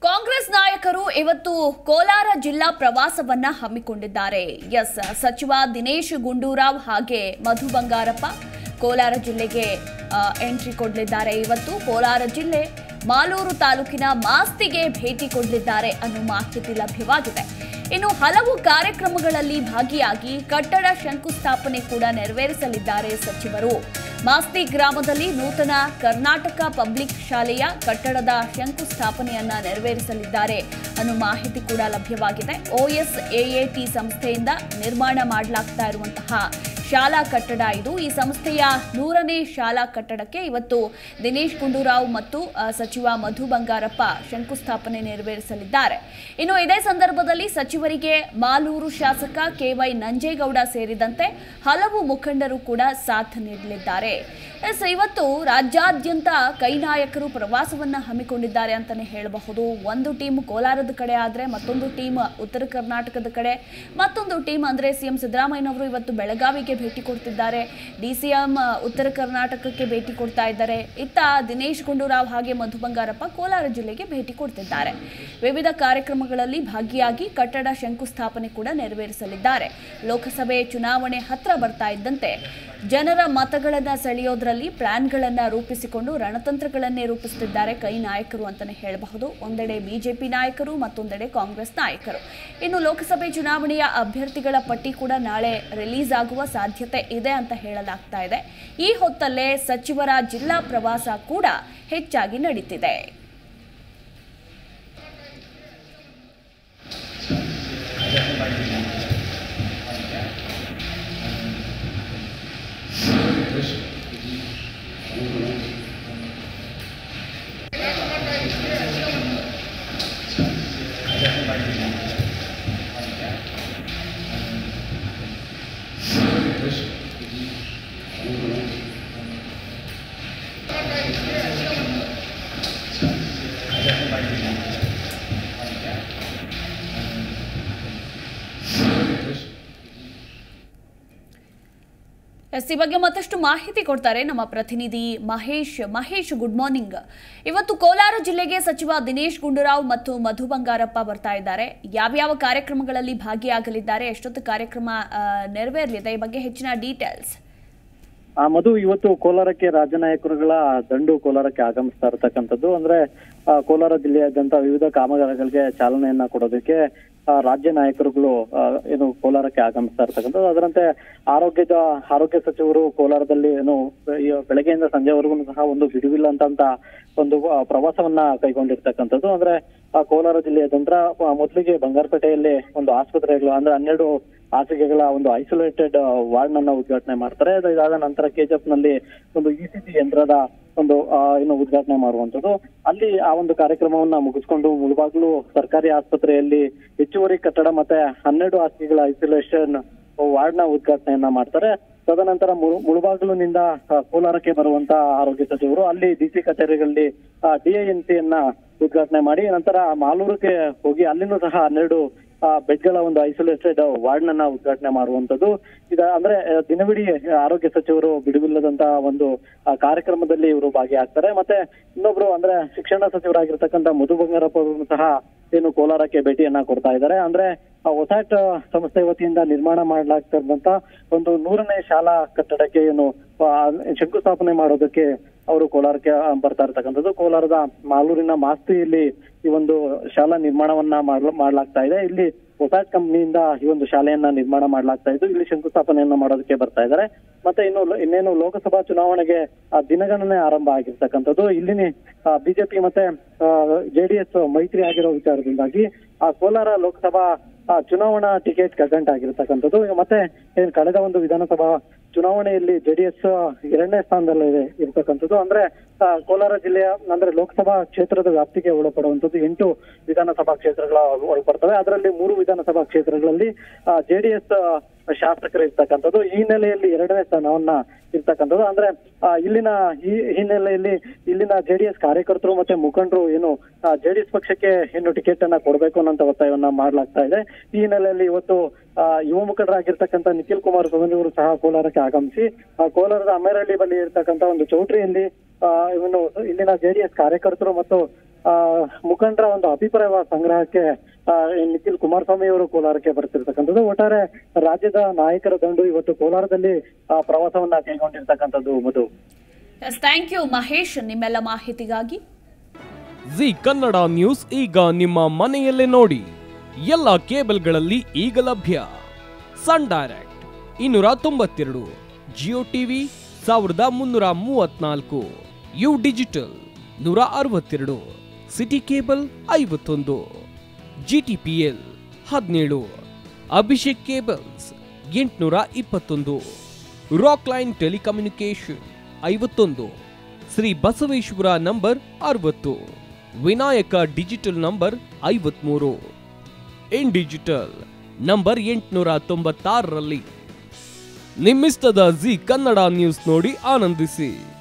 ಕಾಂಗ್ರೆಸ್ ನಾಯಕರು ಇವತ್ತು ಕೋಲಾರ ಜಿಲ್ಲಾ ಪ್ರವಾಸವನ್ನ ಹಮ್ಮಿಕೊಂಡಿದ್ದಾರೆ ಎಸ್ ಸಚಿವ ದಿನೇಶ್ ಗುಂಡೂರಾವ್ ಹಾಗೆ ಮಧು ಬಂಗಾರಪ್ಪ ಕೋಲಾರ ಜಿಲ್ಲೆಗೆ ಎಂಟ್ರಿ ಕೊಡಲಿದ್ದಾರೆ ಇವತ್ತು ಕೋಲಾರ ಜಿಲ್ಲೆ ಮಾಲೂರು ತಾಲೂಕಿನ ಮಾಸ್ತಿಗೆ ಭೇಟಿ ಕೊಡಲಿದ್ದಾರೆ ಅನ್ನೋ ಮಾಹಿತಿ ಲಭ್ಯವಾಗಿದೆ ಇನ್ನು ಹಲವು ಕಾರ್ಯಕ್ರಮಗಳಲ್ಲಿ ಭಾಗಿಯಾಗಿ ಕಟ್ಟಡ ಶಂಕುಸ್ಥಾಪನೆ ಕೂಡ ನೆರವೇರಿಸಲಿದ್ದಾರೆ ಸಚಿವರು ಮಾಸ್ತಿ ಗ್ರಾಮದಲ್ಲಿ ನೂತನ ಕರ್ನಾಟಕ ಪಬ್ಲಿಕ್ ಶಾಲೆಯ ಕಟ್ಟಡದ ಶಂಕುಸ್ಥಾಪನೆಯನ್ನ ನೆರವೇರಿಸಲಿದ್ದಾರೆ ಅನ್ನೋ ಮಾಹಿತಿ ಕೂಡ ಲಭ್ಯವಾಗಿದೆ ಓಎಸ್ ಎಎಟಿ ಸಂಸ್ಥೆಯಿಂದ ನಿರ್ಮಾಣ ಮಾಡಲಾಗ್ತಾ ಇರುವಂತಹ ಶಾಲಾ ಕಟ್ಟಡ ಇದು ಈ ಸಂಸ್ಥೆಯ ನೂರನೇ ಶಾಲಾ ಕಟ್ಟಡಕ್ಕೆ ಇವತ್ತು ದಿನೇಶ್ ಗುಂಡೂರಾವ್ ಮತ್ತು ಆ, ಸಚಿವ ಮಧು ಬಂಗಾರಪ್ಪ ಶಂಕುಸ್ಥಾಪನೆ ನೆರವೇರಿಸಲಿದ್ದಾರೆ ಇನ್ನು ಇದೇ ಸಂದರ್ಭದಲ್ಲಿ ಸಚಿವರಿಗೆ ಮಾಲೂರು ಶಾಸಕ ಕೆವೈ ನಂಜೇಗೌಡ ಸೇರಿದಂತೆ ಹಲವು ಮುಖಂಡರು ಕೂಡ ಸಾಥ್ ನೀಡಲಿದ್ದಾರೆ ಎಸ್ ಇವತ್ತು ರಾಜ್ಯಾದ್ಯಂತ ಕೈ ನಾಯಕರು ಪ್ರವಾಸವನ್ನ ಹಮ್ಮಿಕೊಂಡಿದ್ದಾರೆ ಅಂತಾನೆ ಹೇಳಬಹುದು ಒಂದು ಟೀಮ್ ಕೋಲಾರದ ಕಡೆ ಆದ್ರೆ ಮತ್ತೊಂದು ಟೀಮ್ ಉತ್ತರ ಕರ್ನಾಟಕದ ಕಡೆ ಮತ್ತೊಂದು ಟೀಮ್ ಅಂದ್ರೆ ಸಿಎಂ ಸಿದ್ದರಾಮಯ್ಯನವರು ಇವತ್ತು ಬೆಳಗಾವಿಗೆ ಭೇಟಿ ಕೊಡ್ತಿದ್ದಾರೆ ಡಿಸಿಎಂ ಉತ್ತರ ಕರ್ನಾಟಕಕ್ಕೆ ಭೇಟಿ ಕೊಡ್ತಾ ಇದ್ದಾರೆ ಇತ್ತ ದಿನೇಶ್ ಗುಂಡೂರಾವ್ ಹಾಗೆ ಮಧು ಬಂಗಾರಪ್ಪ ಕೋಲಾರ ಜಿಲ್ಲೆಗೆ ಭೇಟಿ ಕೊಡ್ತಿದ್ದಾರೆ ವಿವಿಧ ಕಾರ್ಯಕ್ರಮಗಳಲ್ಲಿ ಭಾಗಿಯಾಗಿ ಕಟ್ಟಡ ಶಂಕುಸ್ಥಾಪನೆ ಕೂಡ ನೆರವೇರಿಸಲಿದ್ದಾರೆ ಲೋಕಸಭೆ ಚುನಾವಣೆ ಹತ್ರ ಬರ್ತಾ ಇದ್ದಂತೆ ಜನರ ಮತಗಳನ್ನ ಸೆಳೆಯೋದ್ರಲ್ಲಿ ಪ್ಲಾನ್ಗಳನ್ನ ರೂಪಿಸಿಕೊಂಡು ರಣತಂತ್ರಗಳನ್ನೇ ರೂಪಿಸುತ್ತಿದ್ದಾರೆ ಕೈ ನಾಯಕರು ಅಂತಾನೆ ಹೇಳಬಹುದು ಒಂದೆಡೆ ಬಿಜೆಪಿ ನಾಯಕರು ಮತ್ತೊಂದೆಡೆ ಕಾಂಗ್ರೆಸ್ ನಾಯಕರು ಇನ್ನು ಲೋಕಸಭೆ ಚುನಾವಣೆಯ ಅಭ್ಯರ್ಥಿಗಳ ಪಟ್ಟಿ ಕೂಡ ನಾಳೆ ರಿಲೀಸ್ ಆಗುವ ಸಾಧ್ಯತೆ ಇದೆ ಅಂತ ಹೇಳಲಾಗ್ತಾ ಇದೆ ಈ ಹೊತ್ತಲ್ಲೇ ಸಚಿವರ ಜಿಲ್ಲಾ ಪ್ರವಾಸ ಕೂಡ ಹೆಚ್ಚಾಗಿ ನಡೀತಿದೆ ಎಸ್ ಈ ಬಗ್ಗೆ ಮತ್ತಷ್ಟು ಮಾಹಿತಿ ಕೊಡ್ತಾರೆ ನಮ್ಮ ಪ್ರತಿನಿಧಿ ಮಹೇಶ್ ಮಹೇಶ್ ಗುಡ್ ಮಾರ್ನಿಂಗ್ ಇವತ್ತು ಕೋಲಾರ ಜಿಲ್ಲೆಗೆ ಸಚಿವ ದಿನೇಶ್ ಗುಂಡೂರಾವ್ ಮತ್ತು ಮಧು ಬಂಗಾರಪ್ಪ ಬರ್ತಾ ಇದ್ದಾರೆ ಯಾವ್ಯಾವ ಕಾರ್ಯಕ್ರಮಗಳಲ್ಲಿ ಭಾಗಿಯಾಗಲಿದ್ದಾರೆ ಎಷ್ಟೊತ್ತು ಕಾರ್ಯಕ್ರಮ ಆ, ನೆರವೇರಲಿದೆ ಈ ಬಗ್ಗೆ ಹೆಚ್ಚಿನ ಡೀಟೇಲ್ಸ್ ಆ ಮಧು ಇವತ್ತು ಕೋಲಾರಕ್ಕೆ ರಾಜ್ಯ ನಾಯಕರುಗಳ ದಂಡು ಕೋಲಾರಕ್ಕೆ ಆಗಮಿಸ್ತಾ ಇರತಕ್ಕಂಥದ್ದು ಅಂದ್ರೆ ಆ, ಕೋಲಾರ ಜಿಲ್ಲೆಯಾದ್ಯಂತ ವಿವಿಧ ಕಾಮಗಾರಿಗಳಿಗೆ ಚಾಲನೆಯನ್ನ ಕೊಡೋದಕ್ಕೆ ಆ, ರಾಜ್ಯ ನಾಯಕರುಗಳು ಆ, ಏನು ಕೋಲಾರಕ್ಕೆ ಆಗಮಿಸ್ತಾ ಇರ್ತಕ್ಕಂಥದ್ದು ಅದರಂತೆ ಆರೋಗ್ಯದ ಆರೋಗ್ಯ ಸಚಿವರು ಕೋಲಾರದಲ್ಲಿ ಏನು ಈ ಬೆಳಗ್ಗೆಯಿಂದ ಸಂಜೆವರೆಗೂ ಸಹ ಒಂದು ಬಿಡುವಿಲ್ಲ ಅಂತ ಒಂದು ಆ, ಪ್ರವಾಸವನ್ನ ಕೈಗೊಂಡಿರ್ತಕ್ಕಂಥದ್ದು ಅಂದ್ರೆ ಆ ಕೋಲಾರ ಜಿಲ್ಲೆಯಾದ್ಯಂತ ಆ, ಮೊದಲಿಗೆ ಬಂಗಾರಪೇಟೆಯಲ್ಲಿ ಒಂದು ಆಸ್ಪತ್ರೆಗಳು ಅಂದ್ರೆ ಹನ್ನೆರಡು ಹಾಸಿಗೆಗಳ ಒಂದು ಐಸೋಲೇಟೆಡ್ ವಾರ್ಡ್ ನನ್ನ ಉದ್ಘಾಟನೆ ಮಾಡ್ತಾರೆ ಅದು ಇದಾದ ನಂತರ ಕೆಜಿಎಫ್ ನಲ್ಲಿ ಒಂದು ಇಸಿಜಿ ಯಂತ್ರದ ಒಂದು ಆ, ಏನು ಉದ್ಘಾಟನೆ ಮಾಡುವಂತದ್ದು ಅಲ್ಲಿ ಆ ಒಂದು ಕಾರ್ಯಕ್ರಮವನ್ನ ಮುಗಿಸ್ಕೊಂಡು ಮುಳುಬಾಗ್ಲು ಸರ್ಕಾರಿ ಆಸ್ಪತ್ರೆಯಲ್ಲಿ ಹೆಚ್ಚುವರಿ ಕಟ್ಟಡ ಮತ್ತೆ ಹನ್ನೆರಡು ಹಾಸಿಗೆಗಳ ಐಸೋಲೇಷನ್ ವಾರ್ಡ್ ನ ಉದ್ಘಾಟನೆಯನ್ನ ಮಾಡ್ತಾರೆ ತದನಂತರ ಮುಳು- ಮುಳುಬಾಗಿಲಿನಿಂದ ಆ, ಕೋಲಾರಕ್ಕೆ ಬರುವಂತ ಆರೋಗ್ಯ ಸಚಿವರು ಅಲ್ಲಿ ಡಿಸಿ ಕಚೇರಿಗಳಲ್ಲಿ ಡಿಐಎನ್ಸಿಯನ್ನ ಉದ್ಘಾಟನೆ ಮಾಡಿ ನಂತರ ಮಾಲೂರಿಗೆ ಹೋಗಿ ಅಲ್ಲಿನೂ ಸಹ ಹನ್ನೆರಡು ಬೆಡ್ಗಳ ಒಂದು ಐಸೋಲೇಟೆಡ್ ವಾರ್ಡ್ ನನ್ನ ಉದ್ಘಾಟನೆ ಮಾಡುವಂತದ್ದು ಇದ ಅಂದ್ರೆ ಆ, ದಿನವಿಡೀ ಆರೋಗ್ಯ ಸಚಿವರು ಬಿಡುವಿಲ್ಲದಂತಹ ಒಂದು ಆ, ಕಾರ್ಯಕ್ರಮದಲ್ಲಿ ಇವರು ಭಾಗಿಯಾಗ್ತಾರೆ ಮತ್ತೆ ಇನ್ನೊಬ್ರು ಅಂದ್ರೆ ಶಿಕ್ಷಣ ಸಚಿವರಾಗಿರ್ತಕ್ಕಂಥ ಮಧು ಬಂಗಾರಪ್ಪ ಅವರು ಸಹ ಏನು ಕೋಲಾರಕ್ಕೆ ಭೇಟಿಯನ್ನ ಕೊಡ್ತಾ ಇದ್ದಾರೆ ಅಂದ್ರೆ ಆ ಒಸಾಟ್ ಸಂಸ್ಥೆ ವತಿಯಿಂದ ನಿರ್ಮಾಣ ಮಾಡಲಾಗ್ತಿರುವಂತ ಒಂದು ನೂರನೇ ಶಾಲಾ ಕಟ್ಟಡಕ್ಕೆ ಏನು ಆ, ಶಂಕುಸ್ಥಾಪನೆ ಮಾಡೋದಕ್ಕೆ ಅವರು ಕೋಲಾರಕ್ಕೆ ಆ, ಬರ್ತಾ ಇರ್ತಕ್ಕಂಥದ್ದು ಕೋಲಾರದ ಮಾಲೂರಿನ ಮಾಸ್ತಿಯಲ್ಲಿ ಈ ಒಂದು ಶಾಲಾ ನಿರ್ಮಾಣವನ್ನ ಮಾಡ್ಲ- ಮಾಡ್ಲಾಗ್ತಾ ಇದೆ ಇಲ್ಲಿ ಒಸಾಟ್ ಕಂಪ್ನಿಯಿಂದ ಈ ಒಂದು ಶಾಲೆಯನ್ನ ನಿರ್ಮಾಣ ಮಾಡ್ಲಾಗ್ತಾ ಇದ್ದು ಇಲ್ಲಿ ಶಂಕುಸ್ಥಾಪನೆಯನ್ನ ಮಾಡೋದಕ್ಕೆ ಬರ್ತಾ ಇದ್ದಾರೆ ಮತ್ತೆ ಇನ್ನು ಲೋ- ಇನ್ನೇನು ಲೋಕಸಭಾ ಚುನಾವಣೆಗೆ ಆ ದಿನಗಣನೆ ಆರಂಭ ಆಗಿರ್ತಕ್ಕಂಥದ್ದು ಇಲ್ಲಿನ ಬಿಜೆಪಿ ಮತ್ತೆ ಜೆಡಿಎಸ್ ಮೈತ್ರಿ ಆಗಿರೋ ವಿಚಾರದಿಂದಾಗಿ ಆ ಕೋಲಾರ ಲೋಕಸಭಾ ಆ, ಚುನಾವಣಾ ಟಿಕೆಟ್ ಕಗ್ಗಂಟಾಗಿರ್ತಕ್ಕಂಥದ್ದು ಮತ್ತೆ ಏನ್ ಕಳೆದ ಒಂದು ವಿಧಾನಸಭಾ ಚುನಾವಣೆಯಲ್ಲಿ ಜೆಡಿಎಸ್ ಎರಡನೇ ಸ್ಥಾನದಲ್ಲಿ ಇದೆ ಇರ್ತಕ್ಕಂಥದ್ದು ಅಂದ್ರೆ ಆ, ಕೋಲಾರ ಜಿಲ್ಲೆಯ ಅಂದ್ರೆ ಲೋಕಸಭಾ ಕ್ಷೇತ್ರದ ವ್ಯಾಪ್ತಿಗೆ ಒಳಪಡುವಂತದ್ದು ಎಂಟು ವಿಧಾನಸಭಾ ಕ್ಷೇತ್ರಗಳ ಒಳಪಡ್ತವೆ ಅದರಲ್ಲಿ ಮೂರು ವಿಧಾನಸಭಾ ಕ್ಷೇತ್ರಗಳಲ್ಲಿ ಜೆಡಿಎಸ್ ಶಾಸಕರು ಇರ್ತಕ್ಕಂಥದ್ದು ಈ ಹಿನ್ನೆಲೆಯಲ್ಲಿ ಎರಡನೇ ಸ್ಥಾನವನ್ನ ಇರ್ತಕ್ಕಂಥದ್ದು ಅಂದ್ರೆ ಆ, ಇಲ್ಲಿನ ಈ ಹಿನ್ನೆಲೆಯಲ್ಲಿ ಇಲ್ಲಿನ ಜೆಡಿಎಸ್ ಕಾರ್ಯಕರ್ತರು ಮತ್ತೆ ಮುಖಂಡರು ಏನು ಜೆಡಿಎಸ್ ಪಕ್ಷಕ್ಕೆ ಏನು ಟಿಕೆಟ್ ಅನ್ನ ಕೊಡಬೇಕು ಅನ್ನೋ ಒತ್ತಾಯವನ್ನ ಮಾಡಲಾಗ್ತಾ ಇದೆ ಈ ಹಿನ್ನೆಲೆಯಲ್ಲಿ ಇವತ್ತು ಆ, ಯುವ ಮುಖಂಡರಾಗಿರ್ತಕ್ಕಂಥ ನಿಖಿಲ್ ಕುಮಾರ್ ಸ್ವಾಮಿ ಅವರು ಸಹ ಕೋಲಾರಕ್ಕೆ ಆಗಮಿಸಿ ಆ, ಕೋಲಾರದ ಅಮೇರಳ್ಳಿ ಬಳಿ ಇರ್ತಕ್ಕಂಥ ಒಂದು ಚೌಟ್ರಿಯಲ್ಲಿ ಆ, ಇವನು ಇಲ್ಲಿನ ಜೆಡಿಎಸ್ ಕಾರ್ಯಕರ್ತರು ಮತ್ತು ಆ, ಮುಖಂಡರ ಒಂದು ಅಭಿಪ್ರಾಯ ಸಂಗ್ರಹಕ್ಕೆ ಆ, ಈ ನಿಖಿಲ್ ಕುಮಾರಸ್ವಾಮಿ ಅವರು ಕೋಲಾರಕ್ಕೆ ಬರ್ತಿರ್ತಕ್ಕಂಥದ್ದು ಒಟ್ಟಾರೆ ರಾಜ್ಯದ ನಾಯಕರ ದಂಡು ಇವತ್ತು ಕೋಲಾರದಲ್ಲಿ ಆ, ಪ್ರವಾಸವನ್ನ ಕೈಗೊಂಡಿರ್ತಕ್ಕಂಥದ್ದು Madhu S thank you Mahesh ನಿಮ್ಮೆಲ್ಲ ಮಾಹಿತಿಗಾಗಿ ಜಿ ಕನ್ನಡ ನ್ಯೂಸ್ ಈಗ ನಿಮ್ಮ ಮನೆಯಲ್ಲೇ ನೋಡಿ ಎಲ್ಲ ಕೇಬಲ್ಗಳಲ್ಲಿ ಈಗ ಲಭ್ಯ ಸನ್ ಡೈರೆಕ್ಟ್ ಇನ್ನೂರ ತೊಂಬತ್ತೆರಡು ಜಿಯೋ ಟಿವಿ ಸಾವಿರದ ಮುನ್ನೂರ ಮೂವತ್ನಾಲ್ಕು ಯು ಡಿಜಿಟಲ್ ನೂರ ಅರವತ್ತೆರಡು ಸಿಟಿ ಕೇಬಲ್ ಐವತ್ತೊಂದು ಜಿಟಿಪಿಎಲ್ ಹದಿನೇಳು ಅಭಿಷೇಕ್ ಕೇಬಲ್ಸ್ ಎಂಟುನೂರ ಇಪ್ಪತ್ತೊಂದು ರಾಕ್ ಲೈನ್ ಟೆಲಿಕಮ್ಯುನಿಕೇಶನ್ ಐವತ್ತೊಂದು ಶ್ರೀ ಬಸವೇಶ್ವರ ನಂಬರ್ ಅರವತ್ತು ವಿನಾಯಕ ಡಿಜಿಟಲ್ ನಂಬರ್ ಐವತ್ಮೂರು ಇನ್ ಡಿಜಿಟಲ್ ನಂಬರ್ ಎಂಟುನೂರ ತೊಂಬತ್ತಾರರಲ್ಲಿ ನಿಮ್ಮಿಸ್ತದ ಜಿ ಕನ್ನಡ ನ್ಯೂಸ್ ನೋಡಿ ಆನಂದಿಸಿ